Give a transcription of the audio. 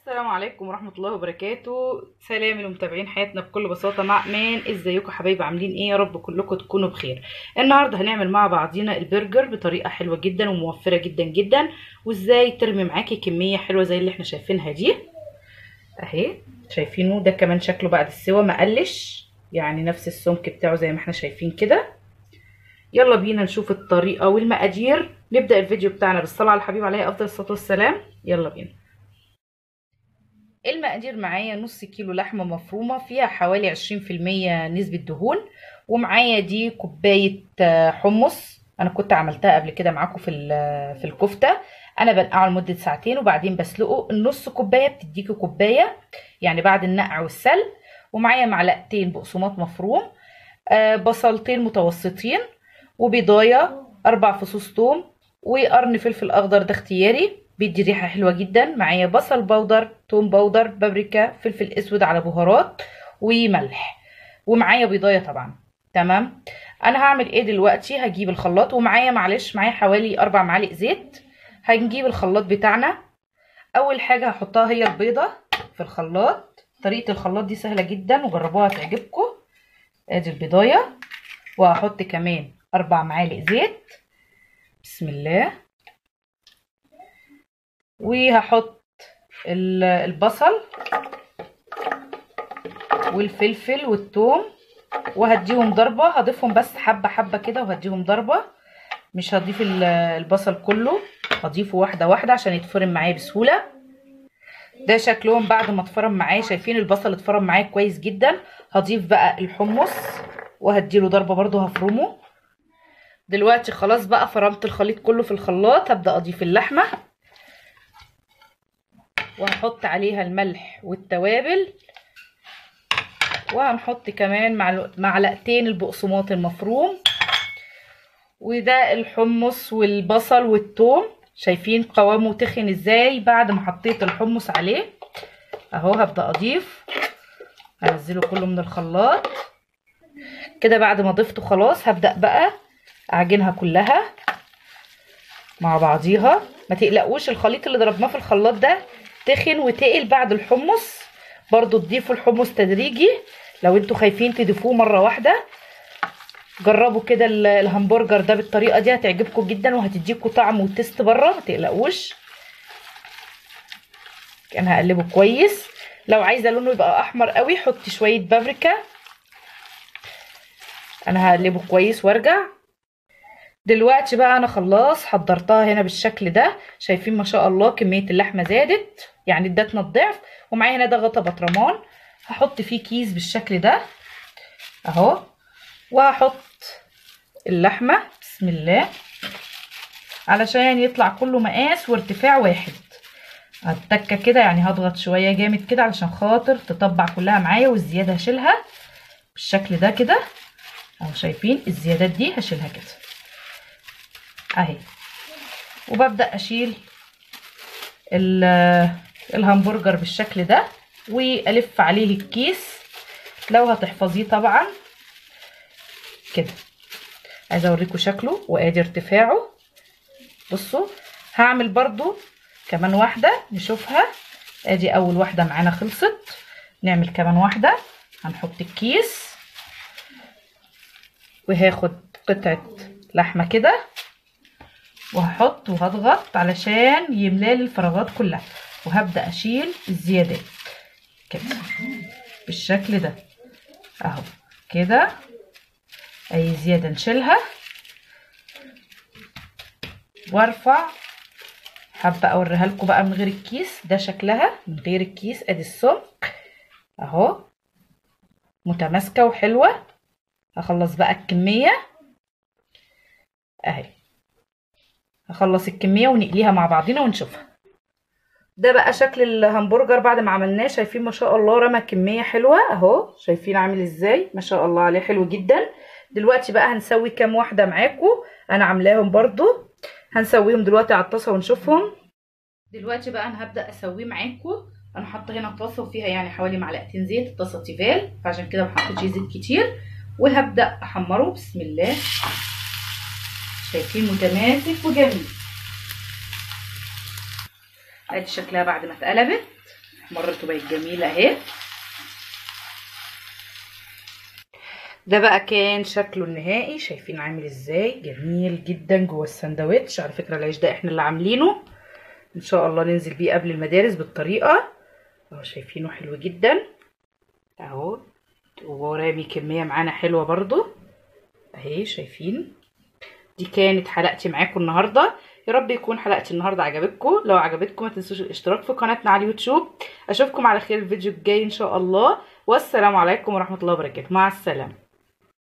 السلام عليكم ورحمة الله وبركاته سلام لمتابعين حياتنا بكل بساطة مع امان ازيكم حبايبي عاملين ايه يا رب كلكم تكونوا بخير النهاردة هنعمل مع بعضينا البرجر بطريقة حلوة جدا وموفرة جدا جدا وازاي ترمي معاكي كمية حلوة زي اللي احنا شايفينها دي اهي شايفينه ده كمان شكله بعد السوا مقلش يعني نفس السمك بتاعه زي ما احنا شايفين كده يلا بينا نشوف الطريقة والمقادير نبدأ الفيديو بتاعنا بالصلاة على الحبيب عليه أفضل الصلاة والسلام يلا بينا المقادير معايا نص كيلو لحمة مفرومة فيها حوالي عشرين في المية نسبة دهون ومعايا دي كوباية حمص أنا كنت عملتها قبل كده معاكم في في الكفتة أنا بنقعه لمدة ساعتين وبعدين بسلقه النص كوباية بتديكي كوباية يعني بعد النقع والسلق ومعايا معلقتين بقسماط مفروم آه بصلتين متوسطين وبيضاية أربع فصوص توم وقرن فلفل أخضر ده اختياري بيدي ريحة حلوة جدا معايا بصل بودر توم بودر بابريكا فلفل اسود على بهارات وملح ومعايا بيضاية طبعا تمام انا هعمل ايه دلوقتي هجيب الخلاط ومعايا معلش معايا حوالي اربع معالق زيت هنجيب الخلاط بتاعنا اول حاجة هحطها هي البيضة في الخلاط طريقة الخلاط دي سهلة جدا وجربوها تعجبكم ادي البيضاية وهحط كمان اربع معالق زيت بسم الله وهحط البصل والفلفل والثوم وهديهم ضربة هضيفهم بس حبة حبة كده وهديهم ضربة مش هضيف البصل كله هضيفه واحدة واحدة عشان يتفرم معايا بسهولة ده شكلهم بعد ما اتفرم معايا شايفين البصل اتفرم معايا كويس جدا هضيف بقى الحمص وهديله ضربة برضو هفرمه دلوقتي خلاص بقى فرمت الخليط كله في الخلاط هبدأ اضيف اللحمة وهحط عليها الملح والتوابل وهنحط كمان معلقتين البقسماط المفروم وده الحمص والبصل والثوم شايفين قوامه تخن ازاي بعد ما حطيت الحمص عليه اهو هبدا اضيف هنزله كله من الخلاط كده بعد ما ضفته خلاص هبدا بقى اعجنها كلها مع بعضيها ما تقلقوش الخليط اللي ضربناه في الخلاط ده تخن وتقل بعد الحمص برضو تضيفوا الحمص تدريجي لو انتوا خايفين تضيفوه مره واحده جربوا كده الهمبرجر ده بالطريقه دي هتعجبكم جدا وهتديكوا طعم وتست بره ما تقلقوش انا هقلبه كويس لو عايزه لونه يبقى احمر قوي حطي شويه بابريكا انا هقلبه كويس وارجع دلوقتي بقى انا خلاص حضرتها هنا بالشكل ده شايفين ما شاء الله كميه اللحمه زادت يعني ادتنا الضعف ومعايا هنا ده غطا بطرمان هحط فيه كيس بالشكل ده اهو وهحط اللحمه بسم الله علشان يطلع كله مقاس وارتفاع واحد هتكه كده يعني هضغط شويه جامد كده علشان خاطر تطبع كلها معايا والزياده هشيلها بالشكل ده كده اهو شايفين الزيادات دي هشيلها كده اهي وببدا اشيل الهمبرجر بالشكل ده والف عليه الكيس لو هتحفظيه طبعا كده عايزه اوريكم شكله وادي ارتفاعه بصوا هعمل برضو كمان واحده نشوفها ادي اول واحده معانا خلصت نعمل كمان واحده هنحط الكيس وهاخد قطعه لحمه كده وهحط وهضغط علشان يملالي الفراغات كلها وهبدا اشيل الزيادات كده بالشكل ده اهو كده اي زياده نشيلها وارفع حابه اوريها لكم بقى من غير الكيس ده شكلها من غير الكيس ادي السمك اهو متماسكه وحلوه هخلص بقى الكميه اهي هخلص الكميه ونقليها مع بعضنا ونشوفها ده بقى شكل الهمبرجر بعد ما عملناه شايفين ما شاء الله رمى كميه حلوه اهو شايفين عامل ازاي ما شاء الله عليه حلو جدا دلوقتي بقى هنسوي كام واحده معاكم انا عاملاهم برضو هنسويهم دلوقتي على الطاسه ونشوفهم دلوقتي بقى انا هبدا اسويه معاكم انا حاطه هنا طاسه وفيها يعني حوالي معلقتين زيت الطاسه تيفال فعشان كده ما حطيتش زيت كتير وهبدا احمره بسم الله شايفين متماسك وجميل ادي شكلها بعد ما اتقلبت احمرت وبقت جميله اهي ده بقى كان شكله النهائي شايفين عامل ازاي جميل جدا جوه الساندوتش على فكره العيش ده احنا اللي عاملينه ان شاء الله ننزل بيه قبل المدارس بالطريقه اهو شايفينه حلو جدا اهو ورامي كميه معانا حلوه برضو اهي شايفين دي كانت حلقتي معاكم النهارده يا رب يكون حلقتي النهارده عجبتكم لو عجبتكم ما تنسوش الاشتراك في قناتنا على اليوتيوب اشوفكم على خير الفيديو الجاي ان شاء الله والسلام عليكم ورحمه الله وبركاته مع السلامه